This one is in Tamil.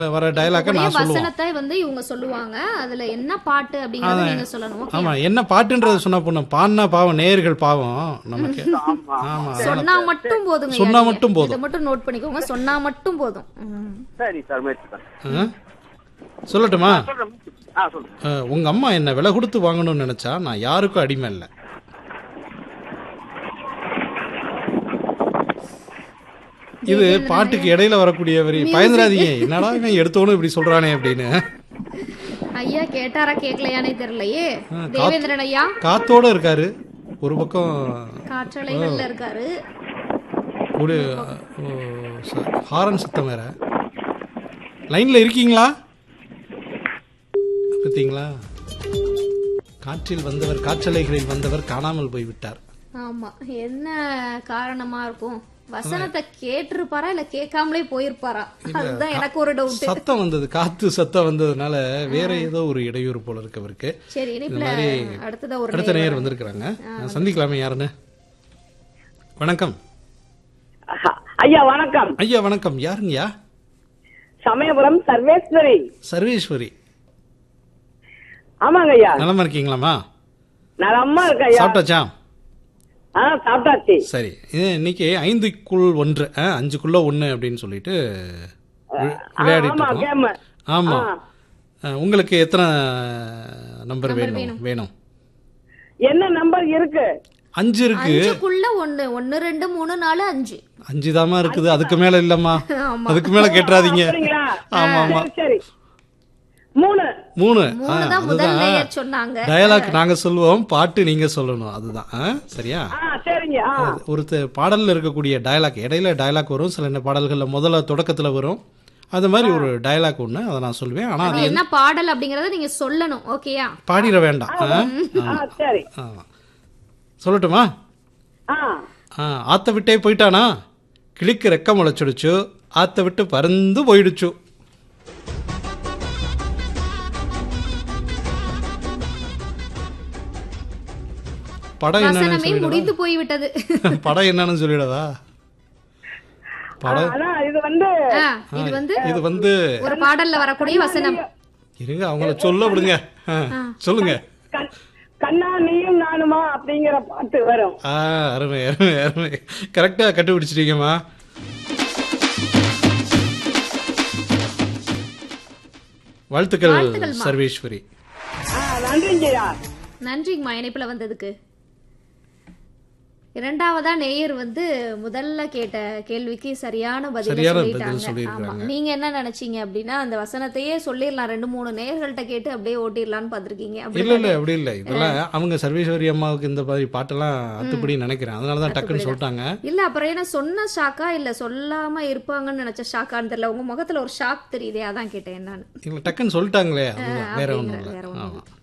வர டயலாக்க கூடிய நான் சொல்லுவேன் வசனத்தை வந்து இவங்க சொல்லுவாங்க அதுல என்ன பாட்டு அப்படிங்கறத நீங்க சொல்லணும் okay? ஆமா என்ன பாட்டுன்றத சொன்னா போன பாடினா பாவம் நேயர்கள் பாவம் நமக்கு ஆமா அதனால- சொன்னா மட்டும் போதுங்க சொன்னா நீங்க. மட்டும் போதும். இதை மட்டும் நோட் பண்ணிக்கோங்க சொன்னா மட்டும் போதும் ம். சரி சார் முயற்சி சார் ஆ? சொல்லட்டுமா சொல்றேன் ஆ சொல்லுங்க அஹ், உங்க அம்மா என்ன விலை கொடுத்து வாங்கணும்னு நினைச்சா நான் யாருக்கும் அடிமை இல்லை இது பாட்டுக்கு இடையில வரக்கூடிய வரி பயந்துராதீங்க என்னடா இவன் எடுத்தோன்னு இப்படி சொல்றானே அப்படின்னு ஐயா கேட்டாரா கேட்கலையானே தெரியலையே ஆ, காத்து- தேவேந்திரன் ஐயா காத்தோட இருக்காரு ஒரு பக்கம் காற்றலைகள்ல இருக்காரு ஒரு ஹாரன் சத்தம் வேற லைன்ல இருக்கீங்களா பார்த்தீங்களா காற்றில் வந்தவர் காற்றலைகளில் வந்தவர் காணாமல் போய்விட்டார் ஆமா என்ன காரணமா இருக்கும் வசனத்தை கேட்டிருப்பாரா இல்ல கேட்காமலே போயிருப்பாரா அதுதான் எனக்கு ஒரு டவுட் சத்தம் வந்தது காத்து சத்தம் வந்ததுனால வேற ஏதோ ஒரு இடையூறு போல இருக்கு அவருக்கு சரி இனிப்புல மாதிரி அடுத்ததா ஒரு அடுத்த நேயர் வந்திருக்கிறாங்க சந்திக்கலாமே யாருன்னு வணக்கம் ஐயா வணக்கம் ஐயா வணக்கம் யாருங்கய்யா சமயபுரம் சர்வேஸ்வரி சர்வேஸ்வரி ஆமாங்க ஐயா நலமா இருக்கீங்களாமா நலமா இருக்க ஐயா சாப்பிட்டாச்சா ஆ சாப்பிட்டாச்சு சரி இது இன்னைக்கு ஐந்துக்குள் ஒன்று ஆ, அஞ்சுக்குள்ள ஒன்று அப்படின்னு சொல்லிட்டு வி- விளையாடிட்டு ஆமா இருக்கோம் கேம் ஆமா ஆ, உங்களுக்கு எத்தனை நம்பர் வேணும் வேணும் என்ன நம்பர் இருக்கு அஞ்சு இருக்கு அஞ்சுக்குள்ள ஒண்ணு ஒண்ணு ரெண்டு மூணு நாலு அஞ்சு அஞ்சு தாமா இருக்குது அதுக்கு மேல இல்லம்மா ஆமா. அதுக்கு மேல கேட்டுறாதீங்க அப்படிங்களா ஆமா ஆமா சரி, சரி மூணு மூணு ஆ, மூணு தான் முதல் அதுதான் நேயர் சொன்னாங்க டயலாக் நாங்க சொல்லுவோம் பாட்டு நீங்க சொல்லணும் அதுதான் ஆ, சரியா ஆ சரிங்க ஆ ஒரு த- பாடல்ல இருக்கக்கூடிய டயலாக் இடையில டயலாக் வரும் சில ந- பாடல்கள்ல முதல்ல தொடக்கத்துல வரும் அது மாதிரி ஒரு டயலாக் ஒண்ணு அதை நான் சொல்லுவேன் ஆனா அது அது என்ன பாடல் அப்படிங்கறத நீங்க சொல்லணும் ஓகேயா பாடிட வேண்டாம் ஆ? ஆ சரி ஆ. சொல்லட்டுமா ஆ ஆ, ஆத்த விட்டே போயிட்டானா கிளிக்கு ரெக்க முளைச்சிடுச்சு ஆத்த விட்டு பறந்து போயிடுச்சு படம் என்னன்னு வசனமே சொல்லிடவா முடிந்து போய்விட்டது படம் என்னன்னு சொல்லிடவா படம் அதான் இது வந்து ஆ, இது வந்து இது வந்து ஒரு பாடல்ல வரக்கூடிய வசனம் இருங்க அவங்கள சொல்ல விடுங்க ஆ, சொல்லுங்க கண்- கண்ணா நீயும் நானுமா அப்படிங்கிற பாட்டு வரும் ஆ அருமை அருமை அருமை கரெக்டா கண்டுபிடிச்சிட்டீங்கம்மா வாழ்த்துக்கள் சர்வேஸ்வரி ஆ நன்றிங்கய்யா நன்றிங்கம்மா இணைப்புல வந்ததுக்கு இரண்டாவதா நேயர் வந்து முதல்ல கேட்ட கேள்விக்கு சரியான பதில் சரியான பதில் சொல்லிட்டாங்க சொல்லியிருக்காங்க. ஆமா நீங்க என்ன நினைச்சீங்க அப்படின்னா அந்த வசனத்தையே சொல்லிடலாம் ரெண்டு மூணு நேயர்கள்ட்ட கேட்டு அப்படியே ஓட்டிடலாம்னு பாத்திருக்கீங்க அப்படி இல்ல இல்ல அப்படி இல்ல இதெல்லாம் அவங்க சர்வேஸ்வரி அம்மாவுக்கு இந்த மாதிரி பாட்டெல்லாம் அத்துப்படி நினைக்கிறேன் அதனாலதான் டக்குன்னு சொல்லிட்டாங்க இல்ல அப்புறம் என்ன சொன்ன ஷாக்கா இல்ல சொல்லாம இருப்பாங்கன்னு நினைச்ச ஷாக்கான்னு தெரியல உங்க முகத்துல ஒரு ஷாக் தெரியுதே அதான் கேட்டேன் என்னன்னு இல்ல டக்குன்னு சொல்லிட்டாங்களே அதுதான் வேற ஒண்ணும் வேற இல்ல ஒண்ணும் ஆமா